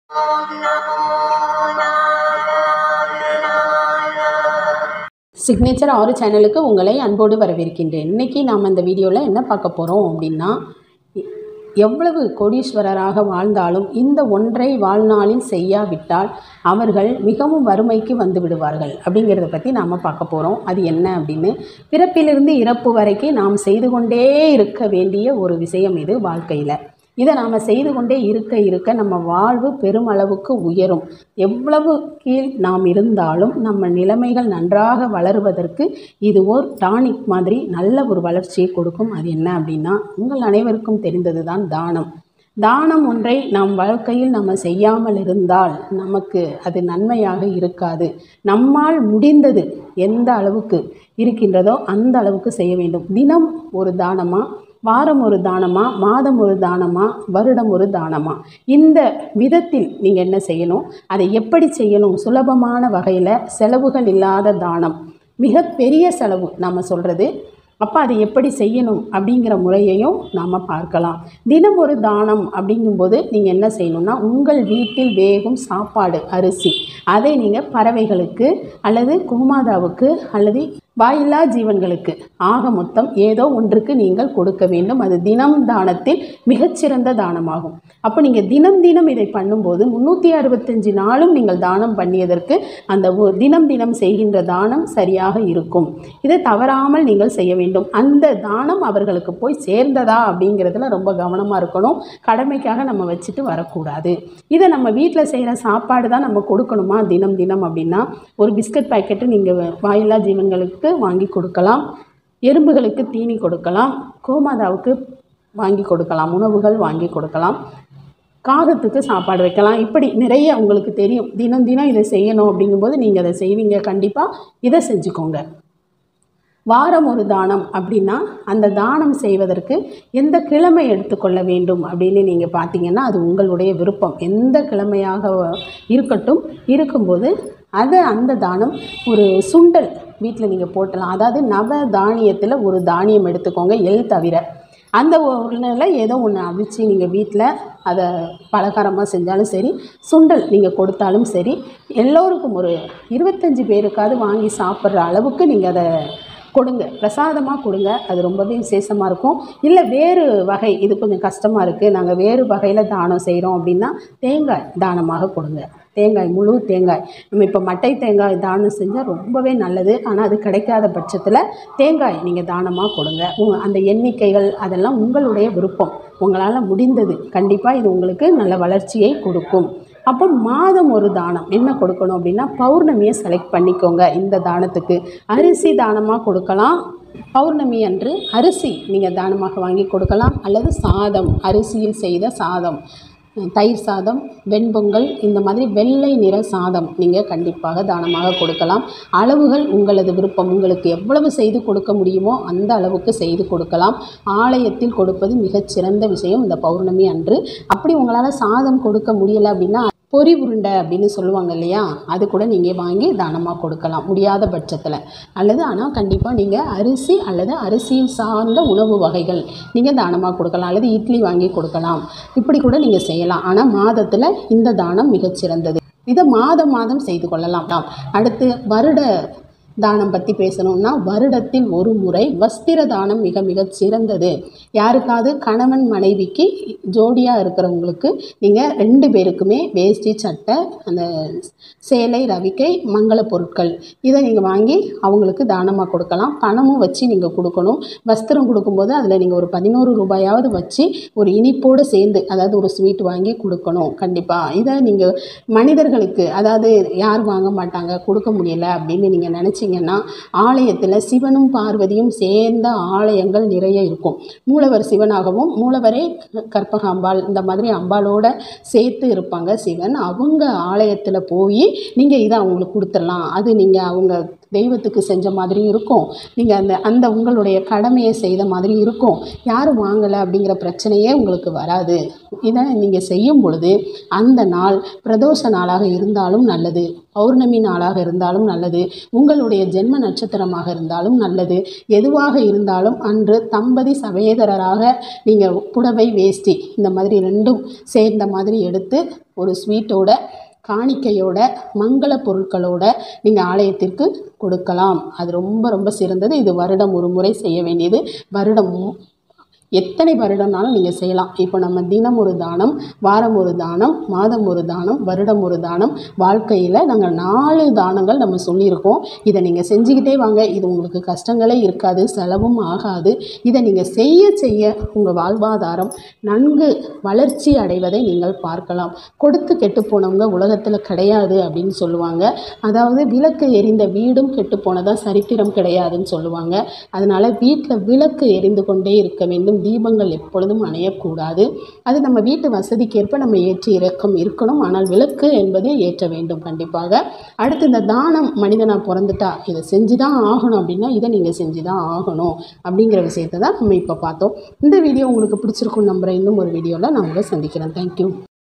signature ஆறு சேனலுக்கு உங்களை அன்போடு வரவேற்கின்றேன் இன்றைக்கி நாம் இந்த வீடியோவில் என்ன பார்க்க போகிறோம் அப்படின்னா எ- எவ்வளவு கோடீஸ்வரராக வாழ்ந்தாலும் இந்த ஒன்றை வாழ்நாளில் செய்யாவிட்டால் அவர்கள் மிகவும் வறுமைக்கு வந்து விடுவார்கள் அப்படிங்கிறத பற்றி நாம் பார்க்க போகிறோம் அது என்ன அப்படின்னு பிறப்பிலிருந்து இறப்பு வரைக்கும் நாம் செய்து கொண்டே இருக்க வேண்டிய ஒரு விஷயம் இது வாழ்க்கையில் இதை நாம் செய்து கொண்டே இருக்க இருக்க நம்ம வாழ்வு பெருமளவுக்கு உயரும் எவ்வளவு கீழ் நாம் இருந்தாலும் நம்ம நிலைமைகள் நன்றாக வளருவதற்கு இது ஒரு டானிக் மாதிரி நல்ல ஒரு வளர்ச்சியை கொடுக்கும் அது என்ன அப்படின்னா உங்கள் அனைவருக்கும் தெரிந்தது தான் தானம் தானம் ஒன்றை நம் வாழ்க்கையில் நம்ம செய்யாமல் இருந்தால் நமக்கு அது நன்மையாக இருக்காது நம்மால் முடிந்தது எந்த அளவுக்கு இருக்கின்றதோ அந்த அளவுக்கு செய்ய வேண்டும் தினம் ஒரு தானமாக வாரம் ஒரு தானமா மாதம் ஒரு தானமா வருடம் ஒரு தானமா இந்த விதத்தில் நீங்கள் என்ன செய்யணும் அதை எப்படி செய்யணும் சுலபமான வகையில் செலவுகள் இல்லாத தானம் மிக பெரிய செலவு நம்ம சொல்கிறது அப்போ அதை எப்படி செய்யணும் அப்படிங்கிற முறையையும் நாம் பார்க்கலாம் தினம் ஒரு தானம் அப்படிங்கும்போது நீங்கள் என்ன செய்யணும்னா உங்கள் வீட்டில் வேகும் சாப்பாடு அரிசி அதை நீங்கள் பறவைகளுக்கு அல்லது கோமாதாவுக்கு அல்லது வாயில்லா ஜீவன்களுக்கு ஆக மொத்தம் ஏதோ ஒன்றுக்கு நீங்கள் கொடுக்க வேண்டும் அது தினம் தானத்தில் மிகச்சிறந்த தானமாகும் அப்போ நீங்கள் தினம் தினம் இதை பண்ணும்போது முந்நூற்றி அறுபத்தஞ்சு நாளும் நீங்கள் தானம் பண்ணியதற்கு அந்த ஒ- தினம் தினம் செய்கின்ற தானம் சரியாக இருக்கும் இதை தவறாமல் நீங்கள் செய்ய வேண்டும் அந்த தானம் அவர்களுக்கு போய் சேர்ந்ததா அப்படிங்கிறதுல ரொம்ப கவனமாக இருக்கணும் கடமைக்காக நம்ம வச்சுட்டு வரக்கூடாது இதை நம்ம வீட்டில் செய்கிற சாப்பாடு தான் நம்ம கொடுக்கணுமா தினம் தினம் அப்படின்னா ஒரு பிஸ்கட் பாக்கெட்டு நீங்கள் வாயில்லா ஜீவன்களுக்கு வாங்கி கொடுக்கலாம் எறும்புகளுக்கு தீனி கொடுக்கலாம் கோமாதாவுக்கு வாங்கி கொடுக்கலாம் உணவுகள் வாங்கி கொடுக்கலாம் காகத்துக்கு சாப்பாடு வைக்கலாம் இப்படி நிறைய உங்களுக்கு தெரியும் தினம் தினம் இதை செய்யணும் அப்படிங்கும்போது நீங்கள் அதை செய்வீங்க கண்டிப்பாக இதை செஞ்சுக்கோங்க வாரம் ஒரு தானம் அப்படின்னா அந்த தானம் செய்வதற்கு எந்த கிழமை எடுத்துக்கொள்ள வேண்டும் அப்படின்னு நீங்கள் பார்த்தீங்கன்னா அது உங்களுடைய விருப்பம் எந்த கிழமையாக இருக்கட்டும் இருக்கும்போது அதை அந்த தானம் ஒரு சுண்டல் வீட்டில் நீங்கள் போட்டலாம் அதாவது நவ தானியத்தில் ஒரு தானியம் எடுத்துக்கோங்க எள் தவிர அந்த ஒன்றில் ஏதோ ஒன்று அவிச்சு நீங்கள் வீட்டில் அதை பலகாரமாக செஞ்சாலும் சரி சுண்டல் நீங்கள் கொடுத்தாலும் சரி எல்லோருக்கும் ஒரு இருபத்தஞ்சி பேருக்காவது வாங்கி சாப்பிட்ற அளவுக்கு நீங்கள் அதை கொடுங்க பிரசாதமாக கொடுங்க அது ரொம்பவே விசேஷமாக இருக்கும் இல்லை வேறு வகை இது கொஞ்சம் கஷ்டமாக இருக்குது நாங்கள் வேறு வகையில் தானம் செய்கிறோம் அப்படின்னா தேங்காய் தானமாக கொடுங்க தேங்காய் முழு தேங்காய் நம்ம இப்போ மட்டை தேங்காய் தானம் செஞ்சால் ரொம்பவே நல்லது ஆனால் அது கிடைக்காத பட்சத்தில் தேங்காய் நீங்கள் தானமாக கொடுங்க உங்க- அந்த எண்ணிக்கைகள் அதெல்லாம் உங்களுடைய விருப்பம் உங்களால் முடிந்தது கண்டிப்பாக இது உங்களுக்கு நல்ல வளர்ச்சியை கொடுக்கும் அப்போ மாதம் ஒரு தானம் என்ன கொடுக்கணும் அப்படின்னா பௌர்ணமியை செலக்ட் பண்ணிக்கோங்க இந்த தானத்துக்கு அரிசி தானமாக கொடுக்கலாம் பௌர்ணமி அன்று அரிசி நீங்கள் தானமாக வாங்கி கொடுக்கலாம் அல்லது சாதம் அரிசியில் செய்த சாதம் தயிர் சாதம் வெண்பொங்கல் இந்த மாதிரி வெள்ளை நிற சாதம் நீங்கள் கண்டிப்பாக தானமாக கொடுக்கலாம் அளவுகள் உங்களது விருப்பம் உங்களுக்கு எவ்வளவு செய்து கொடுக்க முடியுமோ அந்த அளவுக்கு செய்து கொடுக்கலாம் ஆலயத்தில் கொடுப்பது மிகச்சிறந்த விஷயம் இந்த பௌர்ணமி அன்று அப்படி உங்களால் சாதம் கொடுக்க முடியலை அப்படின்னா பொரி உருண்டை அப்படின்னு சொல்லுவாங்க இல்லையா அது கூட நீங்கள் வாங்கி தானமாக கொடுக்கலாம் முடியாத பட்சத்தில் அல்லது ஆனால் கண்டிப்பாக நீங்கள் அரிசி அல்லது அரிசியில் சார்ந்த உணவு வகைகள் நீங்கள் தானமாக கொடுக்கலாம் அல்லது இட்லி வாங்கி கொடுக்கலாம் இப்படி கூட நீங்கள் செய்யலாம் ஆனால் மாதத்தில் இந்த தானம் மிகச்சிறந்தது இதை மாதம் மாதம் செய்து கொள்ளலாம் அடுத்து வருட தானம் பற்றி பேசணும்னா வருடத்தில் ஒரு முறை வஸ்திர தானம் மிக மிக சிறந்தது யாருக்காவது கணவன் மனைவிக்கு ஜோடியாக இருக்கிறவங்களுக்கு நீங்கள் ரெண்டு பேருக்குமே வேஷ்டி சட்டை அந்த சேலை ரவிக்கை மங்கள பொருட்கள் இதை நீங்கள் வாங்கி அவங்களுக்கு தானமாக கொடுக்கலாம் பணமும் வச்சு நீங்கள் கொடுக்கணும் வஸ்திரம் கொடுக்கும்போது அதில் நீங்கள் ஒரு பதினோரு ரூபாயாவது வச்சு ஒரு இனிப்போடு சேர்ந்து அதாவது ஒரு ஸ்வீட் வாங்கி கொடுக்கணும் கண்டிப்பாக இதை நீங்கள் மனிதர்களுக்கு அதாவது யார் வாங்க மாட்டாங்க கொடுக்க முடியல அப்படின்னு நீங்கள் நினச்சிங்கன்னா ஆலயத்தில் சிவனும் பார்வதியும் சேர்ந்த ஆலயங்கள் நிறைய இருக்கும் மூலவர் சிவனாகவும் மூலவரே கற்பக அம்பாள் இந்த மாதிரி அம்பாளோட சேர்த்து இருப்பாங்க சிவன் அவங்க ஆலயத்தில் போய் நீங்கள் இதை அவங்களுக்கு கொடுத்துடலாம் அது நீங்கள் அவங்க தெய்வத்துக்கு செஞ்ச மாதிரி இருக்கும் நீங்கள் அந்த அந்த உங்களுடைய கடமையை செய்த மாதிரி இருக்கும் யாரும் வாங்கலை அப்படிங்கிற பிரச்சனையே உங்களுக்கு வராது இதை நீங்கள் செய்யும் பொழுது அந்த நாள் பிரதோஷ நாளாக இருந்தாலும் நல்லது பௌர்ணமி நாளாக இருந்தாலும் நல்லது உங்களுடைய ஜென்ம நட்சத்திரமாக இருந்தாலும் நல்லது எதுவாக இருந்தாலும் அன்று தம்பதி சமேதரராக நீங்கள் புடவை வேஷ்டி இந்த மாதிரி ரெண்டும் சேர்ந்த மாதிரி எடுத்து ஒரு ஸ்வீட்டோட காணிக்கையோட மங்கள பொருட்களோட நீங்கள் ஆலயத்திற்கு கொடுக்கலாம் அது ரொம்ப ரொம்ப சிறந்தது இது வருடம் ஒரு முறை செய்ய வேண்டியது வருடம் எத்தனை வருடம்னாலும் நீங்கள் செய்யலாம் இப்போ நம்ம தினம் ஒரு தானம் வாரம் ஒரு தானம் மாதம் ஒரு தானம் வருடம் ஒரு தானம் வாழ்க்கையில் நாங்கள் நாலு தானங்கள் நம்ம சொல்லியிருக்கோம் இதை நீங்கள் செஞ்சுக்கிட்டே வாங்க இது உங்களுக்கு கஷ்டங்களே இருக்காது செலவும் ஆகாது இதை நீங்கள் செய்ய செய்ய உங்கள் வாழ்வாதாரம் நன்கு வளர்ச்சி அடைவதை நீங்கள் பார்க்கலாம் கொடுத்து கெட்டு போனவங்க உலகத்தில் கிடையாது அப்படின்னு சொல்லுவாங்க அதாவது விளக்கு எரிந்த வீடும் கெட்டு போனதா சரித்திரம் கிடையாதுன்னு சொல்லுவாங்க அதனால் வீட்டில் விளக்கு எரிந்து கொண்டே இருக்க வேண்டும் தீபங்கள் எப்பொழுதும் அணையக்கூடாது அது நம்ம வீட்டு வசதிக்கேற்ப நம்ம ஏற்றி இறக்கம் இருக்கணும் ஆனால் விளக்கு என்பது ஏற்ற வேண்டும் கண்டிப்பாக அடுத்து இந்த தானம் மனிதனாக பிறந்துட்டா இதை செஞ்சு தான் ஆகணும் அப்படின்னா இதை நீங்கள் செஞ்சு தான் ஆகணும் அப்படிங்கிற விஷயத்தை தான் நம்ம இப்போ பார்த்தோம் இந்த வீடியோ உங்களுக்கு பிடிச்சிருக்கும் நம்புகிறேன் இன்னும் ஒரு வீடியோவில் நான் உங்களை சந்திக்கிறேன் தேங்க்யூ